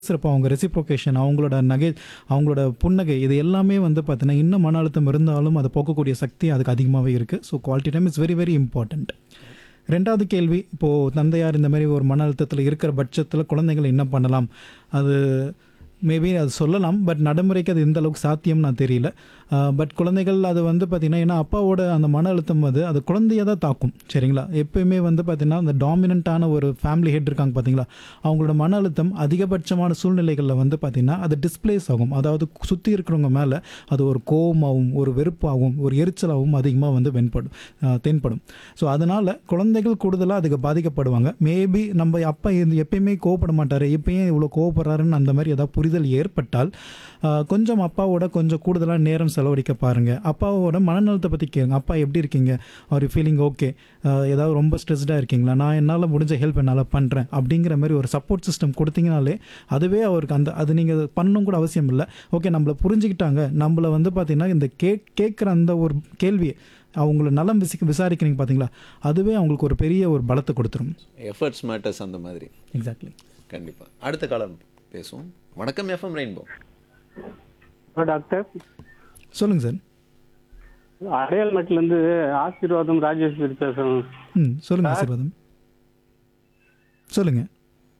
பேசுகிறப்ப அவங்க ரெசிப்ரோகேஷன் அவங்களோட நகை அவங்களோட புன்னகை இது எல்லாமே வந்து பார்த்தீங்கன்னா இன்னும் மன அழுத்தம் இருந்தாலும் அதை போக்கக்கூடிய சக்தி அதுக்கு அதிகமாகவே இருக்குது so quality time is very very important ரெண்டாவது கேள்வி இப்போது தந்தையார் இந்த மாதிரி ஒரு மன அழுத்தத்தில் இருக்கிற பட்சத்தில் குழந்தைகள் என்ன பண்ணலாம் அது மேபி அது சொல்லலாம் பட் நடைமுறைக்கு அது எந்த அளவுக்கு சாத்தியம் நான் தெரியல பட் குழந்தைகள் அது வந்து பார்த்திங்கன்னா ஏன்னா அப்பாவோட அந்த மன அழுத்தம் வந்து அது குழந்தைய தான் தாக்கும் சரிங்களா எப்பயுமே வந்து பார்த்திங்கன்னா அந்த டாமினண்ட்டான ஒரு ஃபேமிலி ஹெட் இருக்காங்க பார்த்தீங்களா அவங்களோட மன அழுத்தம் அதிகபட்சமான சூழ்நிலைகளில் வந்து பார்த்திங்கன்னா அது டிஸ்பிளேஸ் ஆகும் அதாவது சுற்றி இருக்கிறவங்க மேலே அது ஒரு கோபமாகவும் ஒரு வெறுப்பாகவும் ஒரு எரிச்சலாகவும் அதிகமாக வந்து வெண்படும் அஹ், தென்படும் ஸோ அதனால் குழந்தைகள் கூடுதலாக அதுக்கு பாதிக்கப்படுவாங்க மேபி நம்ம அப்பா இது எப்பயுமே கோவப்பட மாட்டார் எப்பயும் இவ்வளோ கோவப்படுறாருன்னு அந்த மாதிரி ஏதாவது புரிதல் ஏற்பட்டால் அஹ், கொஞ்சம் அப்பாவோட கொஞ்சம் கூடுதலாக நேரம் செலவழிக்க பாருங்கள் அப்பாவோட மனநலத்தை பற்றி கேளுங்க அப்பா எப்படி இருக்கீங்க அவர் ஃபீலிங் ஓகே ஏதாவது ரொம்ப ஸ்ட்ரெஸ்டாக இருக்கீங்களா நான் என்னால் முடிஞ்ச ஹெல்ப் என்னால் பண்ணுறேன் அப்படிங்கிற மாதிரி ஒரு சப்போர்ட் சிஸ்டம் கொடுத்தீங்கனாலே அதுவே அவருக்கு அந்த அது நீங்கள் பண்ணணும் கூட அவசியம் இல்லை ஓகே நம்மளை புரிஞ்சுக்கிட்டாங்க நம்மளை வந்து பார்த்திங்கன்னா இந்த கே கேட்குற அந்த ஒரு கேள்வியை அவங்கள நலம் விசி விசாரிக்கிறீங்க பார்த்தீங்களா அதுவே அவங்களுக்கு ஒரு பெரிய ஒரு பலத்தை கொடுத்துரும் எஃபர்ட்ஸ் மேட்டர்ஸ் அந்த மாதிரி எக்ஸாக்ட்லி கண்டிப்பா அடுத்த காலம் பேசுவோம் வணக்கம் எஃப்எம் ரெயின்போ ஹலோ டாக்டர் சொல்லுங்கள் சார் அடையாளமட்டிலேருந்து ஆசீர்வாதம் ராஜேஸ்வரி பேசுகிறேன் ம் சொல்லுங்கள் ஆசீர்வாதம் சொல்லுங்கள்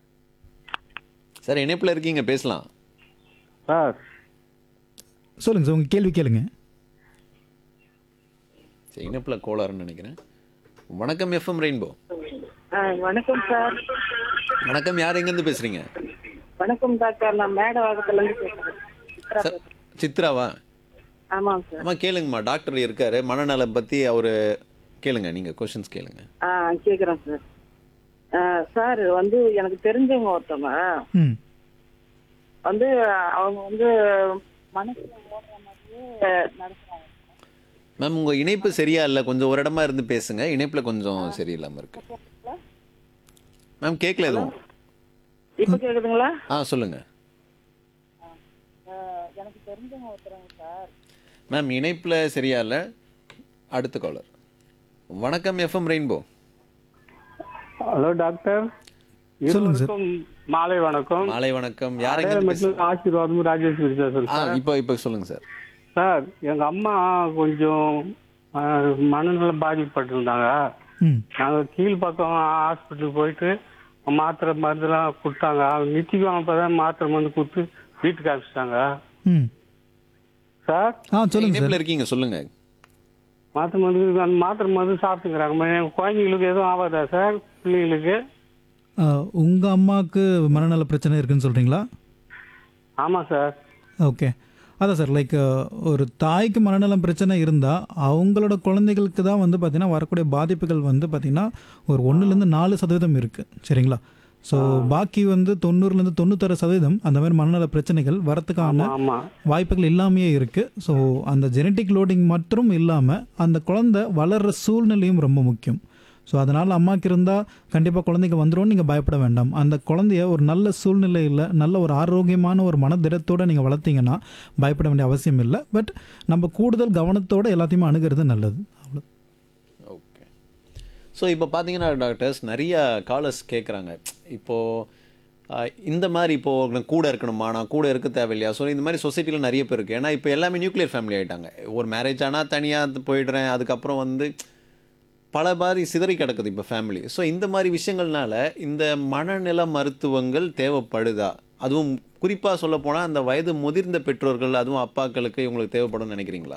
சார் இணைப்பில் இருக்கீங்க பேசலாம் சார் சொல்லுங்கள் சார் உங்கள் கேள்வி கேளுங்க சரி இணைப்பில் கோளாறுன்னு நினைக்கிறேன் வணக்கம் எஃப்எம் ரெயின்போ ஆ, வணக்கம் சார் வணக்கம் யார் எங்கேருந்து பேசுறீங்க வணக்கம் டாக்டர் நான் மேடவாக்கத்துல இருந்து பேசுறேன் சித்ரா சார் சித்ராவா ஆமாம் சார் அம்மா கேளுங்கம்மா டாக்டர் இருக்காரு மனநலம் பற்றி அவர் கேளுங்க நீங்கள் கொஷின்ஸ் கேளுங்க ஆ கேட்குறேன் சார் ஆ, சார் வந்து எனக்கு தெரிஞ்சவங்க ஒருத்தவங்க ம் வந்து அவங்க வந்து மனசுல ஓடுற மாதிரியே நடத்துறாங்க மேம் உங்கள் இணைப்பு சரியா இல்லை கொஞ்சம் ஒரு இடமா இருந்து பேசுங்க இணைப்பில் கொஞ்சம் சரியில்லாமல் இருக்கு மேம் கேட்கல எதுவும் இப்போ கேக்குதுங்களா ஆ சொல்லுங்க ஆ, எனக்கு தெரிஞ்சவங்க ஒருத்தவங்க சார் மேம் இணைப்பில் சரியா இல்லை அடுத்த காலர் வணக்கம் எஃப்எம் ரெயின்போ ஹலோ டாக்டர் சொல்லுங்க சார். இருவருக்கும் மாலை வணக்கம் மாலை வணக்கம் யார் எங்கேருந்து பேசுறீங்க அடையாளமட்டில் ஆசீர்வாதம் ராஜேஸ்வரி பேசுகிறேன் ஆ சார் இப்போ இப்போ சொல்லுங்க சார் சார் எங்கள் அம்மா கொஞ்சம் ஆ, மனநல பாதிக்கப்பட்டிருந்தாங்க ம் நாங்கள் கீழ்ப்பக்கம் ஹாஸ்பிட்டலுக்கு போயிட்டு மாத்திரை மருந்துலாம் கொடுத்தாங்க நிச்சயம் அப்போ தான் மாத்திரை மருந்து கொடுத்து வீட்டுக்கு அனுப்பிச்சிட்டாங்க ம் சார் ஆ சொல்லுங்கள் சார் இணைப்பில் இருக்கீங்க சொல்லுங்க மாத்திரை மருந்து அந்த மாத்திரை மருந்து சாப்பிட்டுக்கிறாங்க எங்கள் குழந்தைங்களுக்கு எதுவும் ஆகாதா சார் பிள்ளைங்களுக்கு உங்கள் அம்மாவுக்கு மனநல பிரச்சனை இருக்குன்னு சொல்கிறீங்களா ஆமாம் சார் ஓகே அதான் சார் லைக் ஒரு தாய்க்கு மனநலம் பிரச்சனை இருந்தால் அவங்களோட குழந்தைகளுக்கு தான் வந்து பார்த்திங்கன்னா வரக்கூடிய பாதிப்புகள் வந்து பார்த்திங்கன்னா ஒரு ஒன்றுலேருந்து நாலு சதவீதம் இருக்குது சரிங்களா ஸோ பாக்கி வந்து தொண்ணூறுலேருந்து தொண்ணூத்தாறு சதவீதம் அந்த மாதிரி மனநல பிரச்சனைகள் வரத்துக்கான ஆமாம் வாய்ப்புகள் இல்லாமையே இருக்குது ஸோ அந்த ஜெனட்டிக் லோடிங் மட்டும் இல்லாமல் அந்த குழந்தை வளர்கிற சூழ்நிலையும் ரொம்ப முக்கியம் ஸோ அதனால் அம்மாக்கு இருந்தால் கண்டிப்பாக குழந்தைங்க வந்துடும் நீங்கள் பயப்பட வேண்டாம் அந்த குழந்தைய ஒரு நல்ல சூழ்நிலையில் நல்ல ஒரு ஆரோக்கியமான ஒரு மனதிடத்தோடு நீங்கள் வளர்த்தீங்கன்னா பயப்பட வேண்டிய அவசியம் இல்லை பட் நம்ம கூடுதல் கவனத்தோடு எல்லாத்தையுமே அணுகிறது நல்லது அவ்வளோ ஓகே ஸோ இப்போ பார்த்தீங்கன்னா டாக்டர்ஸ் நிறைய காலர்ஸ் கேட்குறாங்க இப்போது இந்த மாதிரி இப்போது நான் கூட இருக்கணுமா நான் கூட இருக்க தேவையில்லையா ஸோ இந்த மாதிரி சொசைட்டியில் நிறைய பேர் இருக்குது ஏன்னா இப்போ எல்லாமே நியூக்ளியர் ஃபேமிலி ஆகிட்டாங்க ஒரு மேரேஜ் ஆனால் தனியாக போயிடுறேன் அதுக்கப்புறம் வந்து பல மாதிரி சிதறி கிடக்குது இப்போ ஃபேமிலி ஸோ இந்த மாதிரி விஷயங்கள்னால இந்த மனநல மருத்துவங்கள் தேவைப்படுதா அதுவும் குறிப்பாக சொல்ல போனால் அந்த வயது முதிர்ந்த பெற்றோர்கள் அதுவும் அப்பாக்களுக்கு இவங்களுக்கு தேவைப்படும்னு நினைக்கிறீங்களா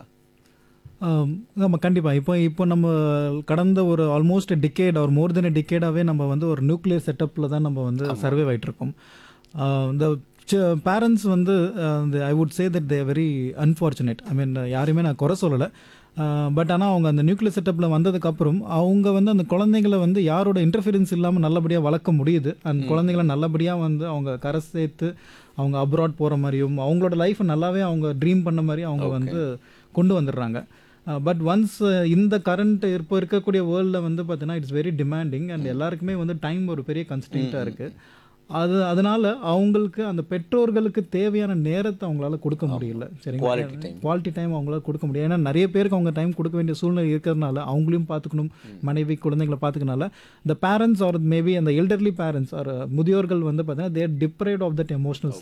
ஆமாம் கண்டிப்பாக இப்போ இப்போ நம்ம கடந்த ஒரு ஆல்மோஸ்ட் டிகேட் ஒரு மோர் தென் டிகேடாகவே நம்ம வந்து ஒரு நியூக்ளியர் செட்டப்பில் தான் நம்ம வந்து சர்வே ஆகிட்ருக்கோம் இந்த பேரண்ட்ஸ் வந்து இந்த I would say that they very unfortunate I mean யாரையுமே நான் குறை சொல்லலை பட் ஆனால் அவங்க அந்த நியூக்ளியர் செட்டப்பில் வந்ததுக்கப்புறம் அவங்க வந்து அந்த குழந்தைங்களை வந்து யாரோட இன்டர்ஃபியரன்ஸ் இல்லாமல் நல்லபடியாக வளர்க்க முடியுது அந்த குழந்தைங்களை நல்லபடியாக வந்து அவங்க கரை சேர்த்து அவங்க அப்ராட் போகிற மாதிரியும் அவங்களோட லைஃப்பை நல்லாவே அவங்க ட்ரீம் பண்ண மாதிரி அவங்க வந்து கொண்டு வந்துடுறாங்க பட் ஒன்ஸ் இந்த கரண்ட் இப்போ இருக்கக்கூடிய வேர்ல்டில் வந்து பார்த்தீங்கன்னா இட்ஸ் வெரி டிமாண்டிங் அண்ட் எல்லாருக்குமே வந்து டைம் ஒரு பெரிய கன்ஸ்டன்ட்டாக இருக்குது அது அதனால அவங்களுக்கு அந்த பெற்றோர்களுக்கு தேவையான நேரத்தை அவங்களால கொடுக்க முடியல சரிங்களா Quality time. குவாலிட்டி டைம் அவங்களால கொடுக்க முடியும் ஏன்னா நிறைய பேருக்கு அவங்க டைம் கொடுக்க வேண்டிய சூழ்நிலை இருக்கிறதுனால அவங்களையும் பார்த்துக்கணும் மனைவி குழந்தைங்களை பார்த்துக்கனால இந்த பேரண்ட்ஸ் ஆர் மேபி அந்த எல்டர்லி பேரண்ட்ஸ் ஆர் முதியோர்கள் வந்து பார்த்தீங்கன்னா they're deprived of that emotional